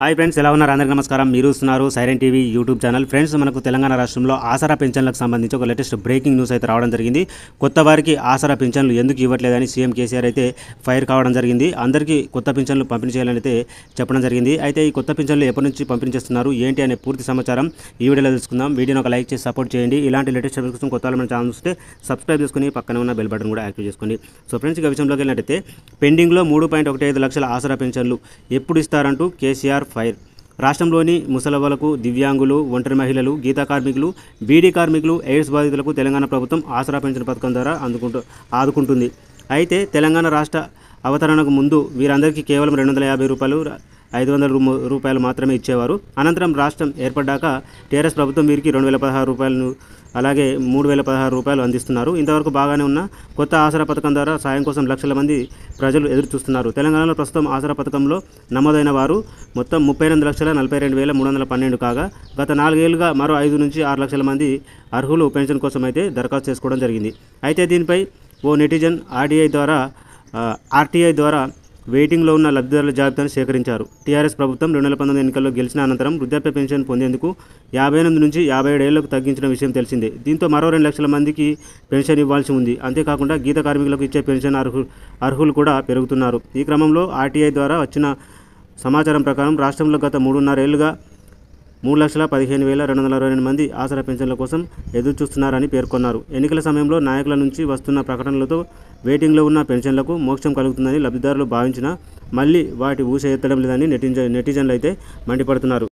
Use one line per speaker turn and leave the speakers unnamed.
hi friends ఎలా ఉన్నారు అందరికీ నమస్కారం మీరు చూస్తున్నారు siren TV YouTube channel friends మనకు తెలంగాణ రాష్ట్రంలో ఆసరా పెన్షన్లకు సంబంధించి ఒక లేటెస్ట్ బ్రేకింగ్ న్యూస్ అయితే రావడం జరిగింది కొత్త వారికి ఆసరా పెన్షన్లు ఎందుకు ఇవ్వట్లేదని సీఎం కేసీఆర్ అయితే ఫైర్ కావడం జరిగింది అందరికీ కొత్త పెన్షన్లు పంపిణీ చేయాలని అయితే చెప్పడం జరిగింది అయితే ఈ కొత్త పెన్షన్లు ఎప్పటి నుంచి పంపిణీ చేస్తున్నారు ఏంటి అనే పూర్తి సమాచారం ఈ వీడియోలో తెలుసుకుందాం వీడియోని ఒక లైక్ చేసి సపోర్ట్ చేయండి ఇలాంటి లేటెస్ట్ అప్డేట్స్ కోసం కొత్త వాళ్ళు మన ఛానల్ చూస్తే సబ్స్క్రైబ్ చేసుకుని పక్కన ఉన్న బెల్ బటన్ కూడా యాక్టివ్ చేసుకోండి సో ఫ్రెండ్స్ ఇక విషయంలోకి వెళ్ళినట్టయితే పెండింగ్లో మూడు పాయింట్ ఒకటి ఐదు లక్షల ఆసరా పెన్షన్లు ఎప్పుడు ఇస్తారంటూ కేసీఆర్ ఫైర్ రాష్ట్రంలోని ముసలవ్వలకు దివ్యాంగులు ఒంటరి మహిళలు గీతా కార్మికులు బీడీ కార్మికులు ఎయిడ్స్ బాధితులకు తెలంగాణ ప్రభుత్వం ఆసరా పెన్షన్ పథకం ద్వారా అందుకుంటూ ఆదుకుంటుంది అయితే తెలంగాణ రాష్ట్ర అవతరణకు ముందు వీరందరికీ కేవలం రెండు వందల యాభై రూపాయలు ఐదు వందల రూ- రూపాయలు మాత్రమే ఇచ్చేవారు అనంతరం రాష్ట్రం ఏర్పడ్డాక టీఆర్ఎస్ ప్రభుత్వం వీరికి రెండు వేల పదహారు రూపాయలను అలాగే మూడు వేల పదహారు రూపాయలు అందిస్తున్నారు ఇంతవరకు బాగానే ఉన్న కొత్త ఆసరా పథకం ద్వారా సాయం కోసం లక్షల మంది ప్రజలు ఎదురు చూస్తున్నారు తెలంగాణలో ప్రస్తుతం ఆసరా పథకంలో నమోదైన వారు మొత్తం ముప్పై రెండు లక్షల నలభై రెండు వేల మూడు వందల పన్నెండు కాగా గత నాలుగేళ్లుగా మరో ఐదు నుంచి ఆరు లక్షల మంది అర్హులు పెన్షన్ కోసం అయితే దరఖాస్తు చేసుకోవడం జరిగింది అయితే దీనిపై ఓ నెటిజన్ ఆర్డీఐ ద్వారా ఆ, ఆర్టీఐ ద్వారా వెయిటింగ్లో ఉన్న లబ్ధిదారుల జాబితాను సేకరించారు టీఆర్ఎస్ ప్రభుత్వం రెండు వేల పంతొమ్మిది ఎన్నికల్లో గెలిచిన అనంతరం వృద్ధాప్య పెన్షన్ పొందేందుకు యాభై ఎనిమిది నుంచి యాభై ఏడు ఏళ్లకు తగ్గించిన విషయం తెలిసిందే దీంతో మరో రెండు లక్షల మందికి పెన్షన్ ఇవ్వాల్సి ఉంది అంతేకాకుండా గీత కార్మికులకు ఇచ్చే పెన్షన్ అర్హు అర్హులు కూడా పెరుగుతున్నారు ఈ క్రమంలో ఆర్టీఐ ద్వారా వచ్చిన సమాచారం ప్రకారం రాష్ట్రంలో గత మూడున్నరేళ్లుగా మూడు లక్షల పదిహేను వేల రెండు వందల అరవై రెండు మంది ఆసరా పెన్షన్ల కోసం ఎదురు చూస్తున్నారని పేర్కొన్నారు ఎన్నికల సమయంలో నాయకుల నుంచి వస్తున్న ప్రకటనలతో వెయిటింగ్లో ఉన్న పెన్షన్లకు మోక్షం కలుగుతుందని లబ్ధిదారులు భావించినా మళ్ళీ వాటి ఊస ఎత్తడం లేదని నెటిజన్ నెటిజన్లు అయితే మండిపడుతున్నారు